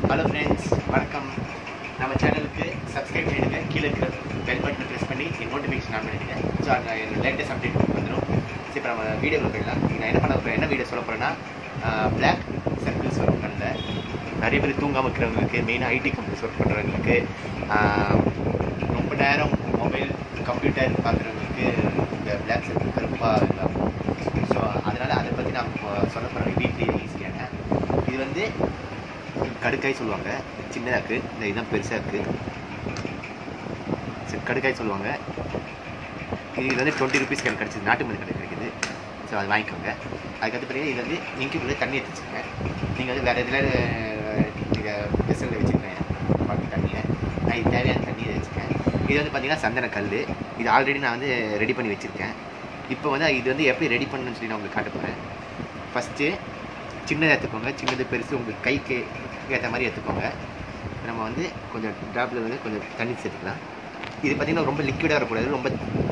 hello friends வணக்கம் நம்ம சேனலுக்கு சப்ஸ்கிரைப் பண்ணிடுங்க கீழே இருக்கிற பெல் பட்டனை ப்ரெஸ் பண்ணி என் நோட்டிஃபிகேஷன் ஆன் பண்ணிடுங்க ஸோ அந்த லேட்டஸ்ட் அப்டேட் வந்துடும் சரி இப்போ நம்ம வீடியோவில் போயிடலாம் நான் என்ன பண்ண போகிறேன் என்ன வீடியோ சொல்ல போகிறேன்னா பிளாக் சர்க்கிள்ஸ் வரும் கண்ணில் நிறைய பேர் தூங்காமல் இருக்கிறவங்களுக்கு மெயினாக ஐடி கம்பெனிஸ் ஒர்க் பண்ணுறவங்களுக்கு ரொம்ப நேரம் மொபைல் கம்ப்யூட்டர் பார்க்குறவங்களுக்கு இந்த பிளாக் சர்க்கிள் கருப்பாக இதாகும் ஸோ அதனால் அதை பற்றி நான் இப்போ சொல்ல போகிறேன் வீட்லேயே ஈஸியான இது வந்து கடுக்காய் சொல்லுவாங்க சின்னதாக இருக்குது இந்த இதுதான் பெருசாக இருக்குது சரி கடுக்காய் சொல்லுவாங்க இது வந்து டுவெண்ட்டி ருபீஸ்க்கு எனக்கு கிடச்சிது நாட்டு மருந்து கடை கிடைக்குது ஸோ அது வாங்கிக்கோங்க அதுக்கடுத்து பிறகு இது வந்து இன்குள்ளே தண்ணி எடுத்து வச்சுருங்க நீங்கள் வந்து வேறு இதில் நீங்கள் வெசலில் வச்சுருக்கேன் பாக்கி தண்ணியை நான் இது தேவையான தண்ணியை வச்சுருக்கேன் இது வந்து பார்த்தீங்கன்னா சந்தன கல் இது ஆல்ரெடி நான் வந்து ரெடி பண்ணி வச்சுருக்கேன் இப்போ வந்து இது வந்து எப்படி ரெடி பண்ணணும்னு சொல்லி நான் உங்களுக்கு காட்ட போகிறேன் ஃபஸ்ட்டு சின்னதாக எடுத்துக்கோங்க சின்னது பெருசு உங்களுக்கு கைக்கு ஏற்ற மாதிரி எடுத்துக்கோங்க நம்ம வந்து கொஞ்சம் ட்ராப்பில் வந்து கொஞ்சம் தண்ணி சேர்த்துக்கலாம் இது பார்த்திங்கன்னா ரொம்ப லிக்விடாக வரக்கூடாது ரொம்ப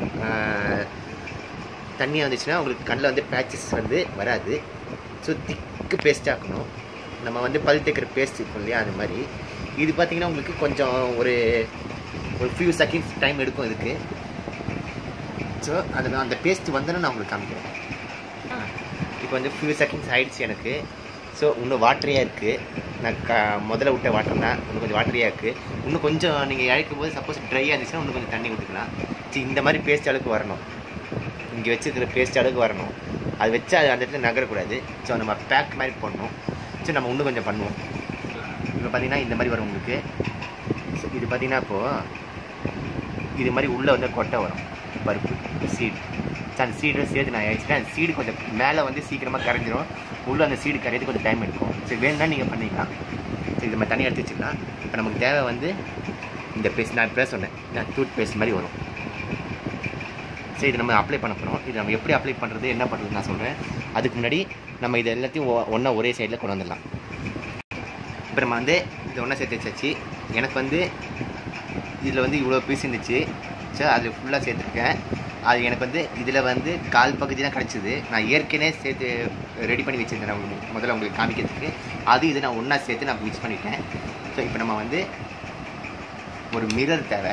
தண்ணியாக வந்துச்சுன்னா உங்களுக்கு கண்ணில் வந்து பேச்சஸ் வந்து வராது ஸோ திக்கு பேஸ்ட் ஆக்கணும் நம்ம வந்து பல் தேக்கிற பேஸ்ட் இருக்கும் இல்லையா அந்த மாதிரி இது பார்த்திங்கன்னா உங்களுக்கு கொஞ்சம் ஒரு ஒரு ஃபியூ செகண்ட்ஸ் டைம் எடுக்கும் இதுக்கு ஸோ அது அந்த பேஸ்ட் வந்தோன்னு நான் உங்களுக்கு காமிக்கிறேன் இப்போ வந்து ஃபியூ செகண்ட்ஸ் ஆயிடுச்சு எனக்கு ஸோ இன்னும் வாட்டரியாக இருக்குது நான் க முதல்ல விட்ட வாட்டர் தான் இன்னும் கொஞ்சம் வாட்டரியாக இருக்குது இன்னும் கொஞ்சம் நீங்கள் இழைக்கும் போது சப்போஸ் ட்ரையாக இருந்துச்சுன்னா இன்னும் கொஞ்சம் தண்ணி ஊற்றிக்கலாம் சரி இந்த மாதிரி பேஸ்ட் அளவுக்கு வரணும் இங்கே வச்சுருக்கிற பேஸ்ட் அளவுக்கு வரணும் அது வச்சு அது அந்த இடத்துல நகரக்கூடாது ஸோ நம்ம பேக் மாதிரி பண்ணணும் சரி நம்ம இன்னும் கொஞ்சம் பண்ணுவோம் இப்போ பார்த்தீங்கன்னா இந்த மாதிரி வரும் உங்களுக்கு ஸோ இது பார்த்தீங்கன்னா இப்போது இது மாதிரி உள்ளே வந்து கொட்டை வரும் பருப்பு சீடு ஸோ அந்த சீடை சேர்த்து நான் வச்சுட்டேன் அந்த சீடு கொஞ்சம் மேலே வந்து சீக்கிரமாக கரைஞ்சிரும் உள்ளே அந்த சீடு கரையிறது கொஞ்சம் டைம் எடுக்கும் சரி வேணும்னா நீங்கள் பண்ணிக்கலாம் சரி இது மாதிரி தனியாக எடுத்து வச்சுக்கலாம் இப்போ நமக்கு தேவை வந்து இந்த பேஸ்ட் நான் இப்போ சொன்னேன் நான் டூத் பேஸ்ட் மாதிரி வரும் சரி இது நம்ம அப்ளை பண்ண போகிறோம் இது நம்ம எப்படி அப்ளை பண்ணுறது என்ன பண்ணுறது நான் சொல்கிறேன் அதுக்கு முன்னாடி நம்ம இது எல்லாத்தையும் ஒன்றா ஒரே சைடில் கொண்டு வந்துடலாம் இப்போ நம்ம வந்து இது ஒன்றா சேர்த்து வச்சாச்சு எனக்கு வந்து இதில் வந்து இவ்வளோ பீஸ் இருந்துச்சு ஸோ அதில் ஃபுல்லாக சேர்த்துருக்கேன் அது எனக்கு வந்து இதில் வந்து கால் பகுதி தான் கிடச்சிது நான் ஏற்கனவே சேர்த்து ரெடி பண்ணி வச்சுருந்தேன் நான் உங்களுக்கு முதல்ல உங்களுக்கு காமிக்கிறதுக்கு அது இது நான் ஒன்றா சேர்த்து நான் மிக்ஸ் பண்ணிட்டேன் ஸோ இப்போ நம்ம வந்து ஒரு மிரர் தேவை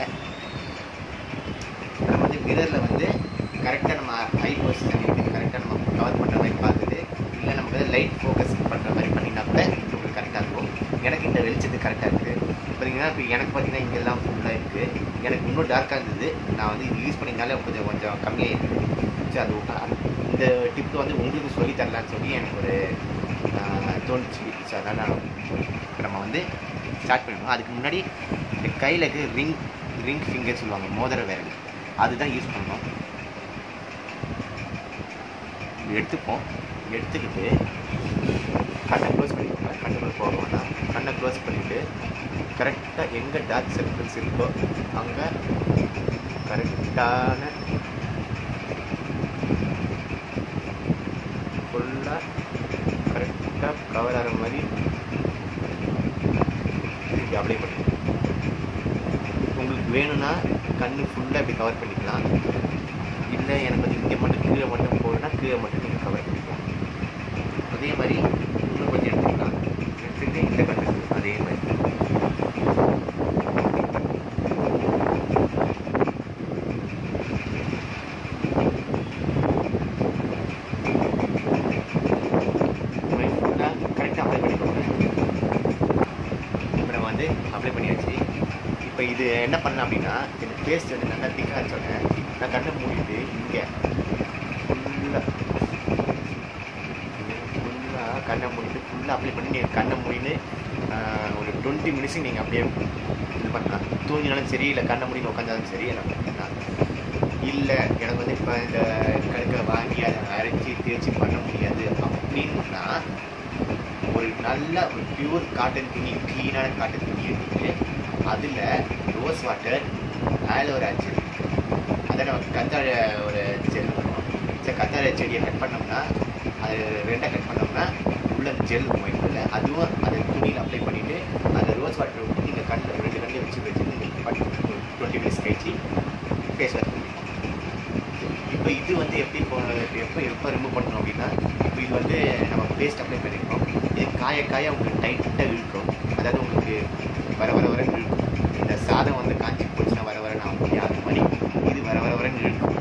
நம்ம வந்து மிரரில் வந்து கரெக்டாக நம்ம ஐ பொசிஷன் கரெக்டாக நம்ம கவர் பண்ணுற மாதிரி பார்த்துட்டு இல்லை நம்ம வந்து லைட் ஃபோக்கஸ் பண்ணுற மாதிரி பண்ணினா கூட உங்களுக்கு கரெக்டாக இருக்கும் எனக்கு இந்த வெளிச்சத்து கரெக்டாக இருக்குது பார்த்தீங்கன்னா இப்போ எனக்கு பார்த்தீங்கன்னா இங்கெல்லாம் ஃபுல்லாக இருக்குது எனக்கு இன்னும் டார்க்காக இருந்தது நான் வந்து இது யூஸ் பண்ணியிருந்தாலே கொஞ்சம் கொஞ்சம் கம்மியாக இருக்குது ஸோ அது இந்த டிப்பு வந்து உங்களுக்கு சொல்லி தரலான்னு சொல்லி எனக்கு ஒரு தோணுச்சு ஸோ அதனால் நான் இப்போ நம்ம வந்து ஸ்டார்ட் பண்ணணும் அதுக்கு முன்னாடி இந்த கையில் ரிங் ரிங் ஃபிங்கர் சொல்லுவாங்க மோதிர விரல் அதுதான் யூஸ் பண்ணணும் எடுத்துப்போம் எடுத்துக்கிட்டு கண்ணை க்ளோஸ் பண்ணிக்கோங்க கண்ணுக்குள்ள போக வேண்டாம் கண்ணை க்ளோஸ் பண்ணிவிட்டு கரெக்டாக எங்கே டார்க் சர்க்கிள்ஸ் இருக்கோ அங்கே கரெக்டான ஃபுல்லாக கரெக்டாக கவர் ஆகிற மாதிரி இப்படி அப்ளை பண்ணிக்கணும் உங்களுக்கு வேணும்னா கண்ணு ஃபுல்லாக இப்படி கவர் பண்ணிக்கலாம் இல்லை எனக்கு வந்து இங்கே மட்டும் கீழே மட்டும் போகணுன்னா கீழே மட்டும் நீங்கள் கவர் பண்ணிக்கலாம் அதே மாதிரி இன்னும் கொஞ்சம் எடுத்துக்கலாம் எடுத்துட்டு இந்த கண்ணு அதே மாதிரி ஃபுல்லாக கரெக்டாக அப்ளை பண்ணிக்கோங்க இப்போ நம்ம வந்து அப்ளை பண்ணியாச்சு இப்போ இது என்ன பண்ணலாம் அப்படின்னா இந்த பேஸ்ட் வந்து நல்லா திக்காக வச்சோன்னே நான் கண்ணை மூடிட்டு இங்கே ஃபுல்லாக ஃபுல்லாக கண்ணை மூடிட்டு ஃபுல்லாக அப்ளை பண்ணி நீங்கள் கண்ணை மூடின்னு ஒரு டுவெண்ட்டி மினிட்ஸுக்கு நீங்கள் அப்படியே இது பண்ணலாம் தூங்கினாலும் சரி இல்லை கண்ணை மூடி உட்காந்தாலும் சரி என்ன பண்ணலாம் இல்லை எனக்கு வந்து இப்போ இந்த கடுக்கலை வாங்கி அதை அரைச்சி தேய்ச்சி பண்ண முடியாது அப்படின்னா ஒரு நல்ல ஒரு பியூர் காட்டன் துணி க்ளீனான காட்டன் துணி எடுத்துட்டு அதில் ரோஸ் வாட்டர் ஆலோவேரா ஜெல் அதை நம்ம கத்தாழ ஒரு ஜெல் பண்ணுவோம் சரி கத்தாழ செடியை கட் பண்ணோம்னா அது ரெண்டாக கட் பண்ணோம்னா உள்ள ஜெல் போயிடும்ல அதுவும் அதை துணியில் அப்ளை பண்ணிவிட்டு அந்த ரோஸ் வாட்டர் ஊற்றி நீங்கள் கண்ணில் ரெண்டு கண்ணில் வச்சு வச்சு நீங்கள் டுவெண்ட்டி மினிட்ஸ் கழிச்சு ஃபேஸ் வாஷ் பண்ணிக்கலாம் இப்போ இது வந்து எப்படி இப்போ எப்போ எப்போ ரிமூவ் பண்ணணும் அப்படின்னா இப்போ இது வந்து நம்ம பேஸ்ட் அப்ளை பண்ணியிருக்கோம் இது காய காய உங்களுக்கு டைட்டாக இழுக்கும் அதாவது உங்களுக்கு வர வர வர இழுக்கும் இந்த சாதம் வந்து காஞ்சி போச்சுன்னா வர வர நான் முடியாது அந்த மாதிரி இது வர வர வர இழுக்கும்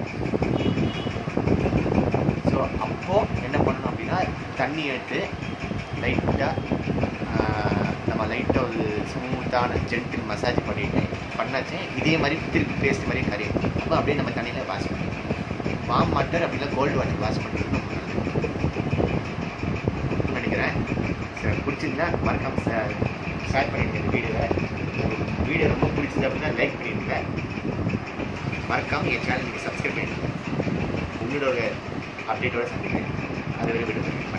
ஸோ அப்போது என்ன பண்ணணும் அப்படின்னா தண்ணி எடுத்து லைட்டாக நம்ம லைட்டாக ஒரு ஸ்மூத்தான ஜென்டில் மசாஜ் பண்ணிட்டு பண்ணாச்சு இதே மாதிரி திருப்பி பேஸ்ட் மாதிரி கரையும் அப்போ அப்படியே நம்ம தண்ணியில் வாஷ் பண்ணிக்கலாம் வாம் வாட்டர் அப்படின்னா கோல்டு வாட்டர் வாஷ் பண்ணுறது ரொம்ப நல்லது நினைக்கிறேன் சரி பிடிச்சிருந்தா மறக்காம ஷேர் பண்ணிடுங்க இந்த வீடியோவை வீடியோ ரொம்ப பிடிச்சது அப்படின்னா லைக் பண்ணிடுங்க மறக்காம என் சேனல் நீங்கள் சப்ஸ்கிரைப் பண்ணிடுங்க உங்களோட அப்டேட்டோட சந்திக்கிறேன் அதை விட விடுங்க